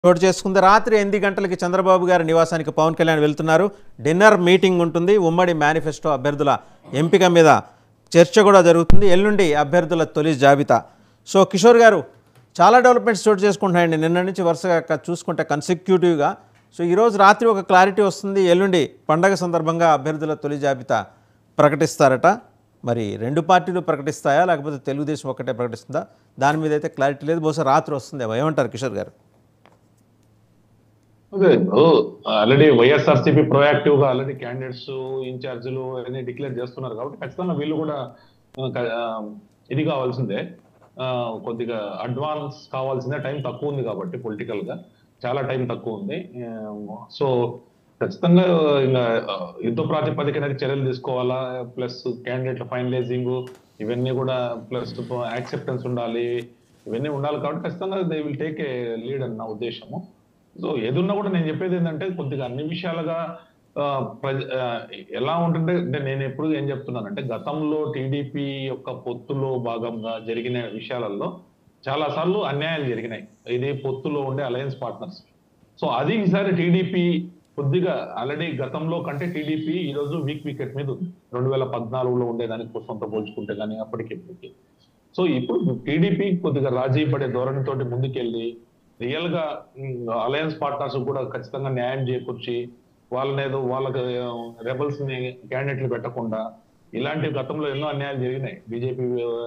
చోటు చేసుకుంది రాత్రి ఎనిమిది గంటలకి చంద్రబాబు గారి నివాసానికి పవన్ కళ్యాణ్ వెళ్తున్నారు డిన్నర్ మీటింగ్ ఉంటుంది ఉమ్మడి మేనిఫెస్టో అభ్యర్థుల ఎంపిక మీద చర్చ కూడా జరుగుతుంది ఎల్లుండి అభ్యర్థుల తొలి జాబితా సో కిషోర్ గారు చాలా డెవలప్మెంట్స్ చోటు చేసుకుంటున్నాయండి నిన్న నుంచి వరుసగా క- చూసుకుంటే కన్సిక్యూటివ్గా సో ఈరోజు రాత్రి ఒక క్లారిటీ వస్తుంది ఎల్లుండి పండగ సందర్భంగా అభ్యర్థుల తొలి జాబితా ప్రకటిస్తారట మరి రెండు పార్టీలు ప్రకటిస్తాయా లేకపోతే తెలుగుదేశం ఒక్కటే ప్రకటిస్తుందా దాని మీద అయితే క్లారిటీ లేదు బహుశా రాత్రి వస్తుందేమో ఏమంటారు కిషోర్ గారు అదే ఇప్పుడు ఆల్రెడీ వైఎస్ఆర్సీపీ ప్రొయాక్టివ్ గా ఆల్రెడీ క్యాండిడేట్స్ ఇన్ఛార్జీలు అన్ని డిక్లేర్ చేస్తున్నారు కాబట్టి ఖచ్చితంగా వీళ్ళు కూడా ఆ, క- ఆ, ఇది కావాల్సిందే ఆ, కొద్దిగా అడ్వాన్స్ కావాల్సిందే టైం తక్కువ ఉంది కాబట్టి పొలిటికల్ గా చాలా టైం తక్కువ ఉంది సో ఖచ్చితంగా ఇంకా ఆ, యుద్ధ ప్రాతిపదికన చర్యలు తీసుకోవాలా ప్లస్ క్యాండిడేట్ల ఫైనలైజింగ్ ఇవన్నీ కూడా ప్లస్ యాక్సెప్టెన్స్ ఉండాలి ఇవన్నీ ఉండాలి కాబట్టి ఖచ్చితంగా they will take a lead అని నా ఉద్దేశము సో ఏదున్నా కూడా నేను చెప్పేది ఏంటంటే కొద్దిగా అన్ని విషయాలుగా ఆ, ప్రజ- ఆ, ఎలా ఉంటుంది అంటే నేను ఎప్పుడు ఏం చెప్తున్నానంటే గతంలో టీడీపీ యొక్క పొత్తులో భాగంగా జరిగిన విషయాలలో చాలా సార్లు అన్యాయాలు జరిగినాయి ఇది పొత్తులో ఉండే అలయన్స్ పార్ట్నర్స్ సో అది ఈసారి టీడీపీ కొద్దిగా ఆల్రెడీ గతంలో కంటే టీడీపీ ఈ రోజు వీక్ వికెట్ మీద ఉంది రెండు వేల పద్నాలుగులో ఉండేదానికి సొంత పోల్చుకుంటే కానీ అప్పటికి ఇప్పటికి సో ఇప్పుడు టీడీపీ కొద్దిగా రాజీ పడే ధోరణితోటి ముందుకెళ్ళి రియల్ గా అలయన్స్ పార్ట్నర్స్ కూడా ఖచ్చితంగా న్యాయం చేకూర్చి వాళ్ళని ఏదో వాళ్ళకి రెబల్స్ ని క్యాండిడేట్లు పెట్టకుండా ఇలాంటి గతంలో ఎన్నో అన్యాయాలు జరిగినాయి బీజేపీ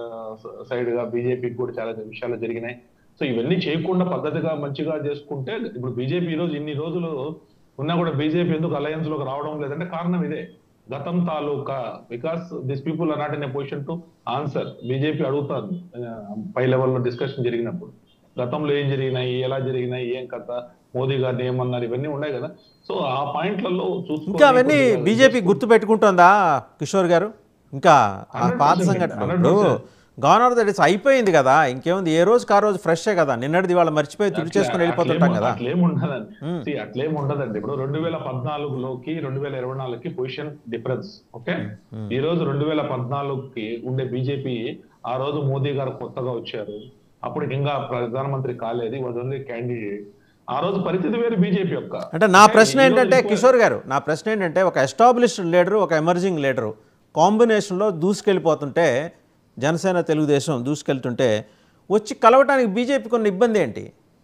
సైడ్ గా బీజేపీకి కూడా చాలా విషయాలు జరిగినాయి సో ఇవన్నీ చేయకుండా పద్ధతిగా మంచిగా చేసుకుంటే ఇప్పుడు బీజేపీ ఈ రోజు ఇన్ని రోజులు ఉన్నా కూడా బీజేపీ ఎందుకు అలయన్స్ లోకి రావడం లేదంటే కారణం ఇదే గతం తాలూకా because this people are not in position to answer BJP అడుగుతారు పై లెవెల్లో డిస్కషన్ జరిగినప్పుడు గతంలో ఏం జరిగినాయి ఎలా జరిగినాయి ఏం కథ మోదీ గారిని ఏమన్నారు ఇవన్నీ ఉన్నాయి కదా సో ఆ పాయింట్లలో చూసుకొని ఇంకా అవన్నీ కొద్దిగా బీజేపీ గుర్తు పెట్టుకుంటుందా కిషోర్ గారు ఇంకా ఆ పాత 100% సంఘటన 100%. ఇప్పుడు గవర్నర్ దట్ ఇట్స్ అయిపోయింది కదా ఇంకేముంది ఏ రోజుకి ఆ రోజు ఫ్రెషే కదా నిన్నటిది వాళ్ళ మర్చిపోయి తుడి చేసుకుని వెళ్ళిపోతుంటాం కదా అట్లేం ఉండదండి See, అట్లేం ఉండదండి ఇప్పుడు రెండు వేల పద్నాలుగులోకి రెండు వేల ఇరవై నాలుగుకి పొజిషన్ డిఫరెన్స్ ఓకే ఈ రోజు రెండు వేల పద్నాలుగుకి ఉండే బీజేపీ ఆ రోజు మోదీ గారు కొత్తగా వచ్చారు అప్పుడు ఇంకా ప్రధానమంత్రి కాలేదు వాజ్ ఓన్లీ క్యాండిడేట్ ఆ రోజు పరిస్థితి వేరు బీజేపీ యొక్క అంటే నా ప్రశ్న ఈ రోజు ఏంటంటే ఎక్కువ- కిషోర్ గారు నా ప్రశ్న ఏంటంటే ఒక ఎస్టాబ్లిష్డ్ లీడరు ఒక ఎమర్జింగ్ లీడరు కాంబినేషన్లో దూసుకెళ్ళిపోతుంటే జనసేన తెలుగుదేశం దూసుకెళ్తుంటే వచ్చి కలవటానికి బీజేపీ కొన్ని ఇబ్బంది ఏంటి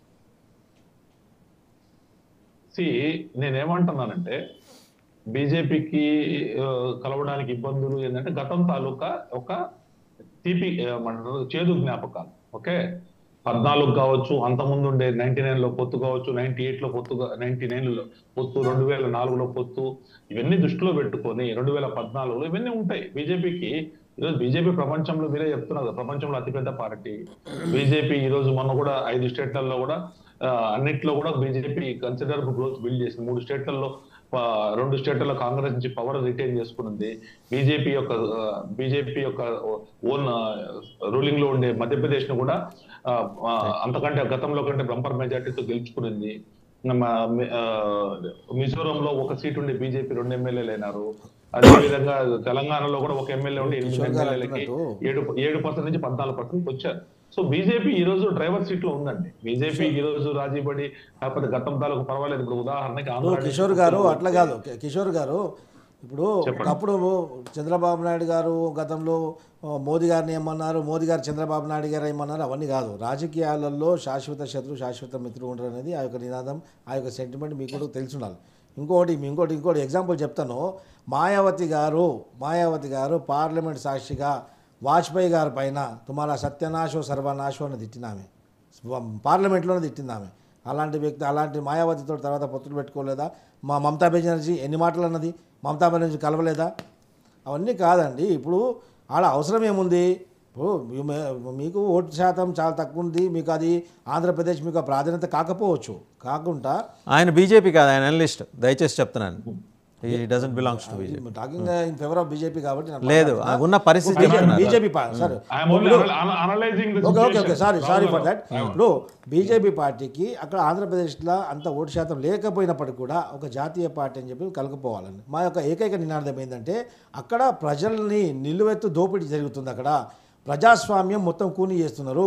సి నేనేమంటున్నానంటే బీజేపీకి కలవడానికి ఇబ్బందులు ఏంటంటే గతం తాలూకా ఒక తీపి ఆ, ఏమంటారు చేదు జ్ఞాపకాలు ఓకే పద్నాలుగు కావచ్చు అంతకుముందు ఉండే నైన్టీ నైన్ లో పొత్తు కావచ్చు నైన్టీ ఎయిట్ లో పొత్తు నైన్టీ నైన్ లో పొత్తు రెండు వేల నాలుగులో పొత్తు ఇవన్నీ దృష్టిలో పెట్టుకొని రెండు వేల పద్నాలుగులో ఇవన్నీ ఉంటాయి బీజేపీకి ఈరోజు బీజేపీ ప్రపంచంలో మీరే చెప్తున్నారు కదా, ప్రపంచంలో అతిపెద్ద పార్టీ బీజేపీ ఈ రోజు మొన్న కూడా ఐదు స్టేట్లలో కూడా ఆ, అన్నిట్లో కూడా బీజేపీ కన్సిడరబుల్ గ్రోత్ బిల్డ్ చేసింది మూడు స్టేట్లలో ఆ, రెండు స్టేట్లలో కాంగ్రెస్ నుంచి పవర్ రిటైన్ చేసుకున్నది బీజేపీ యొక్క బీజేపీ యొక్క ఓన్ రూలింగ్ లో ఉండే మధ్యప్రదేశ్ ను కూడా ఆ, ఆ, అంతకంటే గతంలో కంటే బంపర్ మెజార్టీతో గెలుచుకునింది మన, ఆ, మిజోరంలో ఒక సీట్ ఉండి బీజేపీ రెండు ఎమ్మెల్యేలు అయినారు అదే విధంగా తెలంగాణలో కూడా ఒక ఎమ్మెల్యే ఉండి ఎనిమిది కిషోర్ గారు ఎమ్మెల్యేలకి అంటున్నట్టు ఏడు ఏడు పర్సెంట్ నుంచి పద్నాలుగు పర్సెంట్ వచ్చారు సో బీజేపీ ఈ రోజు డ్రైవర్ సీట్ లో ఉందండి బీజేపీ ఈ రోజు రాజీ పడి కాకపోతే గతం తాలూకు పర్వాలేదు ఇప్పుడు ఉదాహరణకి ఇప్పుడు ఆంధ్ర కిషోర్ గారు అట్లా కాదు కి- కిషోర్ గారు ఇప్పుడు చెప్పండి. ఒకప్పుడు చంద్రబాబు నాయుడు గారు గతంలో ఆ, మోదీ గారిని ఏమన్నారు మోదీ గారు చంద్రబాబు నాయుడు గారు ఏమన్నారు అవన్నీ కాదు రాజకీయాలలో శాశ్వత శత్రు శాశ్వత మిత్రుడు ఉంటారు అనేది ఆ యొక్క నినాదం ఆ యొక్క సెంటిమెంట్ మీకు కూడా తెలిసి ఉండాలి ఇంకోటి మీ ఇంకోటి ఇంకోటి ఎగ్జాంపుల్ చెప్తాను మాయావతి గారు మాయావతి గారు పార్లమెంట్ సాక్షిగా వాజ్పేయి గారి పైన తుమారా సత్యనాశో సర్వనాశో అని తిట్టినామే పార్లమెంట్లోనే తిట్టింది ఆమె అలాంటి వ్యక్తి అలాంటి మాయావతితో తర్వాత పొత్తులు పెట్టుకోలేదా మా మమతా బెనర్జీ ఎన్ని మాటలు అన్నది మమతా బెనర్జీ కలవలేదా అవన్నీ కాదండి ఇప్పుడు ఆడ అవసరం ఏముంది ఇప్పుడు మీ- మీ- మీకు ఓటు శాతం చాలా తక్కువ ఉంది మీకు అది ఆంధ్రప్రదేశ్ మీకు ఆ ప్రాధాన్యత కాకపోవచ్చు కాకుండా ఆయన బీజేపీ కాదు ఆయన అనలిస్ట్ దయచేసి చెప్తున్నాను ఈ doesn't belongs to BJP talking in favour of BJP కాబట్టి నేను లేదు ఆ ఉన్న పరిస్థితి చెప్తున్నారు. బీజేపీ సరే I'm only analysing okay okay okay sorry sorry for that ఇప్పుడు బీజేపీ పార్టీకి అక్కడ ఆంధ్రప్రదేశ్లో అంత ఓటు శాతం లేకపోయినప్పటికీ కూడా ఒక జాతీయ పార్టీ అని చెప్పి కలుపుకోవాలండి మా యొక్క ఏకైక నినాదం ఏంటంటే అక్కడ ప్రజల్ని నిలువెత్తు దోపిడీ జరుగుతుంది అక్కడ ప్రజాస్వామ్యం మొత్తం కూని చేస్తున్నారు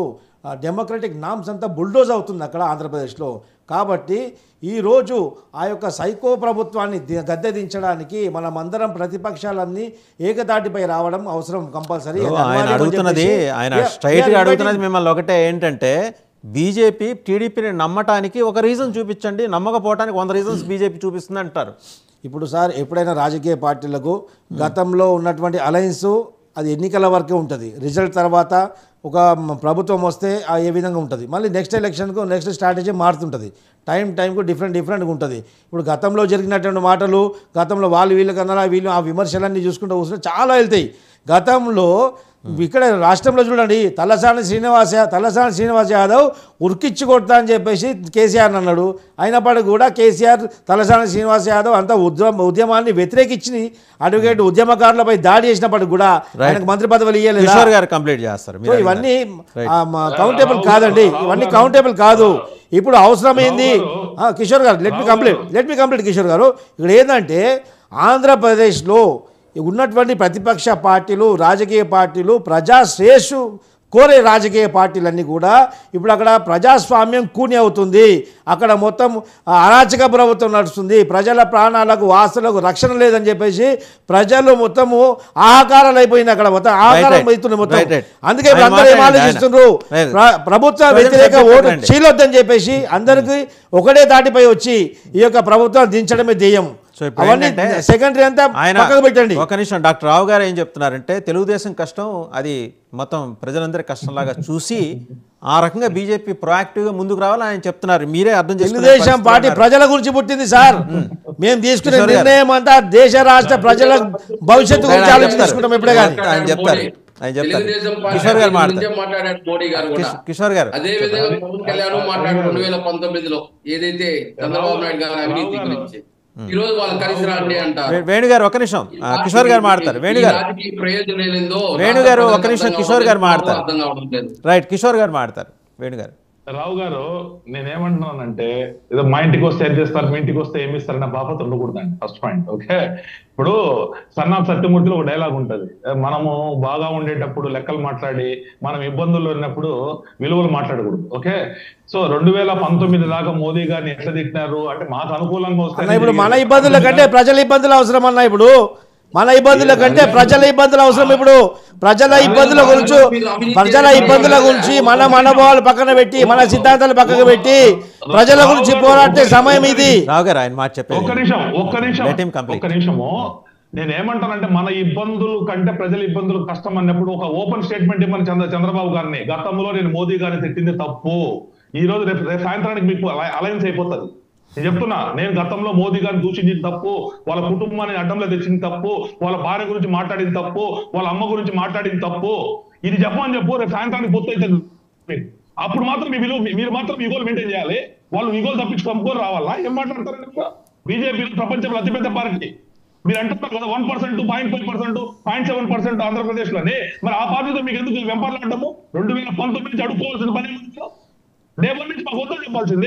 డెమోక్రటిక్ నామ్స్ అంతా బుల్డోజ్ అవుతుంది అక్కడ ఆంధ్రప్రదేశ్లో కాబట్టి ఈరోజు ఆ యొక్క సైకో ప్రభుత్వాన్ని ది- గద్దె దించడానికి మనమందరం ప్రతిపక్షాలన్నీ ఏకతాటిపై రావడం అవసరం కంపల్సరీ ఇప్పుడు ఆయన అడుగుతున్నది ఆయన స్ట్రైట్ గా అడుగుతున్నది మిమ్మల్ని ఒకటే ఏంటంటే బీజేపీ టీడీపీని నమ్మటానికి ఒక రీజన్ చూపించండి నమ్మకపోవటానికి వంద రీజన్స్ బీజేపీ చూపిస్తుంది అంటారు ఇప్పుడు సార్ ఎప్పుడైనా రాజకీయ పార్టీలకు గతంలో ఉన్నటువంటి అలయన్స్ అది ఎన్నికల వరకే ఉంటుంది రిజల్ట్ తర్వాత ఒక మ- ప్రభుత్వం వస్తే ఆ ఏ విధంగా ఉంటుంది మళ్ళీ నెక్స్ట్ ఎలక్షన్కు నెక్స్ట్ స్ట్రాటజీ మారుతుంటుంది టైం టైంకు డిఫరెంట్ డిఫరెంట్గా ఉంటుంది ఇప్పుడు గతంలో జరిగినటువంటి మాటలు గతంలో వాళ్ళు వీళ్ళు కన్నా వీళ్ళు ఆ విమర్శలన్నీ చూసుకుంటూ కూర్చుంటే చాలా వెళ్తాయి గతంలో ఇక్కడ రాష్ట్రంలో చూడండి తలసాని శ్రీనివాస యా- తలసాని శ్రీనివాస్ యాదవ్ ఉరికిచ్చి కొడతా అని చెప్పేసి కేసీఆర్ అన్నాడు అయినప్పటికీ కూడా కేసీఆర్ తలసాని శ్రీనివాస్ యాదవ్ అంత ఉద్యమ ఉద్యమాన్ని వ్యతిరేకించి అడ్వకేట్ ఉద్యమకారులపై దాడి చేసినప్పటికి కూడా ఆయనకు మంత్రి పదవులు ఇవ్వలేదు కిషోర్ గారు కంప్లీట్ చేస్తారు సో మీరు ఇవన్నీ Right. కౌంటబుల్ కాదండి ఇవన్నీ కౌంటబుల్ కాదు ఇప్పుడు అవసరమైంది ఆ, కిషోర్ గారు let me complete let me complete Kishore గారు ఇక్కడ ఏంటంటే ఆంధ్రప్రదేశ్లో ఉన్నటువంటి ప్రతిపక్ష పార్టీలు రాజకీయ పార్టీలు ప్రజా శ్రేయస్సు కోరే రాజకీయ పార్టీలన్నీ కూడా ఇప్పుడు అక్కడ ప్రజాస్వామ్యం కూని అవుతుంది అక్కడ మొత్తం ఆ, అరాచక ప్రభుత్వం నడుస్తుంది ప్రజల ప్రాణాలకు వాస్తులకు రక్షణ లేదని చెప్పేసి ప్రజలు మొత్తము ఆహాకారాలు అయిపోయింది అక్కడ మొత్తం ఆహారం right. అవుతుంది మొత్తం Right, right. అందుకే ఇప్పుడు ఆయన అందరూ ఏం మాట్లాడండి, ఆలోచిస్తున్నారు ఆయన. ప్ర- ప్రభుత్వ Present వ్యతిరేక subject ఓటు రండి. చీలొద్దని చెప్పేసి అందరికి ఒకటే దాటిపై వచ్చి ఈ యొక్క ప్రభుత్వం దించడమే ధ్యేయం సో ఇప్పుడు అవన్నీ ఏంటంటే సెకండరీ అంతా ఆయన పక్కకు పెట్టండి ఒక నిమిషం డాక్టర్ రావు గారు ఏం చెప్తున్నారంటే తెలుగుదేశం కష్టం అది మొత్తం ప్రజలందరి కష్టంలాగా చూసి ఆ రకంగా బీజేపీ ప్రొయాక్టివ్గా ముందుకు రావాలని ఆయన చెప్తున్నారు మీరే అర్థం చేసుకునే తెలుగుదేశం పరిస్థితిలో పార్టీ ఉన్నారు. ప్రజల గురించి పుట్టింది సార్ మేము తీసుకునే కిషోర్ గారు. నిర్ణయం అంతా దేశ రాష్ట్ర ప్రజల భవిష్యత్తు గురించి ఆయన ఆలోచన చెప్తారు. తీసుకుంటాం ఎప్పుడే కానీ ఆయన చెప్తారు ఆయన చెప్తారు తెలుగుదేశం పార్టీ కిషోర్ గారు గురించే మాట్లాడతారు మాట్లాడాడు మోడీ గారు కూడా కిష్- కిషోర్ గారు అదే విధంగా పవన్ కళ్యాణ్ మాట్లాడారు రెండు వేల పంతొమ్మిదిలో ఏదైతే చంద్రబాబు నాయుడు గారి అవినీతి గురించి ఈ రోజు వాళ్ళు కలిసి రండి అంటారు వే- వేణు గారు ఒక నిమిషం ఆ, కిషోర్ గారు మాడతారు వేణు ఈ గారు రాజకీయ ప్రయోజనం ఏందో వేణు గారు రాష్ట్ర ఒక్క నిమిషం ప్రజలకు కిషోర్ గారు అర్థం మాట్లాడతారు. అర్థం కావడం లేదు రైట్ కిషోర్ గారు మాడతారు వేణు గారు రావు గారు నేనేమంటున్నానంటే ఏదో మా ఇంటికి వస్తే ఏం చేస్తారు మీ ఇంటికి వస్తే ఏమి ఇస్తారన్న బాపత ఉండకూడదండి ఫస్ట్ పాయింట్ ఓకే ఇప్పుడు సన్నాఫ్ సత్యమూర్తిలో ఒక డైలాగ్ ఉంటది మనము బాగా ఉండేటప్పుడు లెక్కలు మాట్లాడి మనం ఇబ్బందుల్లో ఉన్నప్పుడు విలువలు మాట్లాడకూడదు ఓకే సో రెండు వేల పంతొమ్మిది దాకా మోదీ గారిని ఎట్లా తిట్టినారు అంటే మాకు అనుకూలంగా వస్తే అన్న ఇప్పుడు మన ఇబ్బందుల కంటే ప్రజల ఇబ్బందులు అవసరం అన్న ఇప్పుడు మన ఇబ్బందుల కంటే ప్రజల ఇబ్బందులు అవసరం ఇప్పుడు ప్రజల ఇబ్బందుల గురించి ప్రజల ఇబ్బందుల గురించి మన మనోభావాలు పక్కన పెట్టి మన సిద్ధాంతాలు పక్కన పెట్టి ప్రజల గురించి పోరాడే సమయం ఇది రావు గారు ఆయన మాట చెప్పేది ఒక్క నిమిషం ఒక్క నిమిషం Let him complete. ఒక్క నిమిషము నేను ఏమంటానంటే మన ఇబ్బందులు కంటే ప్రజల ఇబ్బందులు కష్టం అన్నప్పుడు ఒక ఓపెన్ స్టేట్మెంట్ ఇవ్వని చంద్ర చంద్రబాబు గారిని గతంలో నేను మోదీ గారిని తిట్టింది తప్పు ఈ రోజు రేపు రేపు సాయంత్రానికి మీకు అలయన్స్ అయిపోతుంది నేను చెప్తున్నా నేను గతంలో మోదీ గారిని దూషించింది తప్పు వాళ్ళ కుటుంబాన్ని అడ్డంలో తెచ్చింది తప్పు వాళ్ళ భార్య గురించి మాట్లాడింది తప్పు వాళ్ళ అమ్మ గురించి మాట్లాడింది తప్పు ఇది చెప్పమని చెప్పు రేపు సాయంత్రానికి పూర్తి అవుతుంది మీకు. అప్పుడు మాత్రం మీ విలువ మీరు మాత్రం మీ గోల్ మెయింటైన్ చేయాలి వాళ్ళు మీ గోల్ తప్పించి కమ్ముకొని రావాలా ఏం మాట్లాడతారు బీజేపీ ప్రపంచంలో అతిపెద్ద పార్టీ మీరు అంటున్నారు కదా one percent point five percent point seven percent Andhra Pradesh లోనే మరి ఆ పార్టీతో మీకు ఎందుకు వెంపర్లాడము రెండు వేల పంతొమ్మిది నుంచి అడుక్కోవాల్సిన పని ఏముంది? డే వన్ నుంచి మాకు వద్దని చెప్పాల్సిందే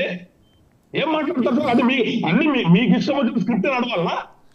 ఏం మాట్లాడతారు సార్ అంటే మీ అన్ని మీ- మీకు ఇష్టం వచ్చిన స్క్రిప్ట్ నడవాలనా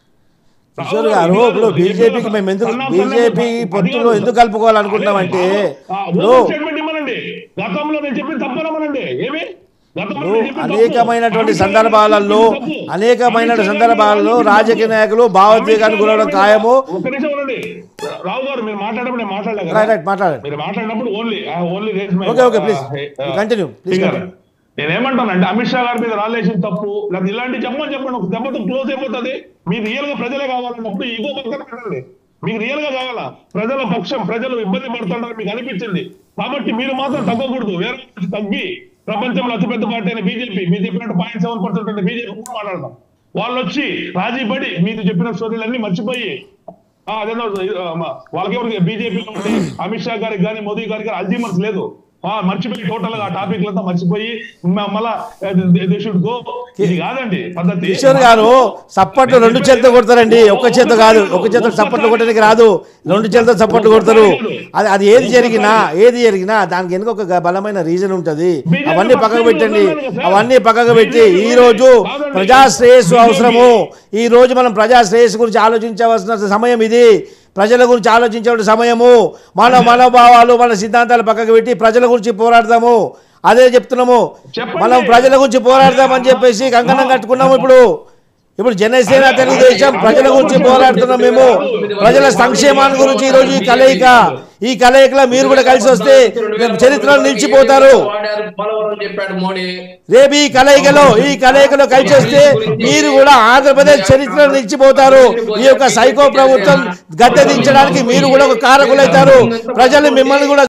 కిషోర్ గారు ఇప్పుడు బీజేపీకి మేము ఎందుకు బీజేపీ పొత్తులో ఎందుకు కలుపుకోవాలనుకుంటున్నామంటే ఇప్పుడు స్టేట్మెంట్ ఇవ్వనండి గతంలో నేను చెప్పిన తప్పనమనండి ఏమి గతంలో నేను చెప్పింది తప్పు. అనేకమైనటువంటి సందర్భాలలో అనేకమైన సందర్భాలలో రాజకీయ నాయకులు భావోద్వేగానికి గురవడం ఖాయము ఒక్క నిమిషం ఉండండి రావు గారు మీరు మాట్లాడడం నేను మాట్లాడలే కదా. రైట్ రైట్ మాట్లాడండి మీరు మాట్లాడినప్పుడు only only Okay, okay, please. Continue, please continue. నేనేమంటానంటే అమిత్ షా గారి మీద రాలేసిన తప్పు లేదా ఇలాంటి చెప్పమని చెప్పండి ఒక దెబ్బతో క్లోజ్ అయిపోతుంది మీరు రియల్ గా ప్రజలే కావాలన్నప్పుడు ఈగో పక్కన పెట్టండి మీకు రియల్ గా కావాలా ప్రజల పక్షం ప్రజలు ఇబ్బంది పడుతుంటారు మీకు అనిపించింది కాబట్టి మీరు మాత్రం తగ్గకూడదు వేరే వాళ్ళు తగ్గి ప్రపంచంలో అతిపెద్ద పార్టీ అయిన బీజేపీ మీరు చెప్పినట్టు పాయింట్ సెవెన్ పర్సెంట్ అంటే బీజేపీ కూడా మాట్లాడదాం వాళ్ళు వచ్చి రాజీ పడి మీరు చెప్పిన స్టోరీలన్నీ మర్చిపోయి ఆ, అదేదో ఆ, మ- వాళ్ళకెవరికి బీజేపీలో ఉండి అమిత్ షా గారికి కానీ మోదీ గారికి కానీ అల్జీమర్స్ లేదు ఆ, మర్చిపోయి టోటల్ గా ఆ టాపిక్ అంతా మర్చిపోయి మ- మళ్ళా దే షుడ్ గో ఇది కాదండి పద్ధతి కిషోర్ గారు సప్పట్లు రెండు చేతులు కొడతారండి ఒక్క చేత కాదు ఒక చేత సప్పట్లు కొట్టడానికి రాదు రెండు చేతులతో సప్పట్లు కొడతారు అది అది ఏది జరిగినా ఏది జరిగినా దానికి వెనుక ఒక బలమైన రీజన్ ఉంటుంది అవన్నీ పక్కకు పెట్టండి అవన్నీ పక్కకు పెట్టి ఈ రోజు ప్రజా శ్రేయస్సు అవసరము ఈ రోజు మనం ప్రజా శ్రేయస్సు గురించి ఆలోచించవలసిన సమయం ఇది ప్రజల గురించి ఆలోచించే సమయము మన మనోభావాలు మన సిద్ధాంతాలు పక్కకు పెట్టి ప్రజల గురించి పోరాడదాము అదే చెప్తున్నాము చెప్పండి. మనం ప్రజల గురించి పోరాడదామని చెప్పేసి కంకణం కట్టుకున్నాము ఇప్పుడు ఇప్పుడు జనసేన తెలుగుదేశం ప్రజల గురించి పోరాడుతున్నాం మేము ప్రజల సంక్షేమాన్ని గురించి ఈరోజు ఈ కలయిక ఈ కలయికలో మీరు కూడా కలిసి వస్తే చరిత్రలో నిలిచిపోతారు వాడారు, పోలవరం చెప్పాడు మోడీ రేపు ఈ కలయికలో ఈ కలయికలో కలిసి వస్తే మీరు కూడా ఆంధ్రప్రదేశ్ చరిత్రలో నిలిచిపోతారు ఈ యొక్క సైకో ప్రభుత్వం గద్దె దించడానికి మీరు కూడా ఒక కారకులైతారు ప్రజలు మిమ్మల్ని కూడా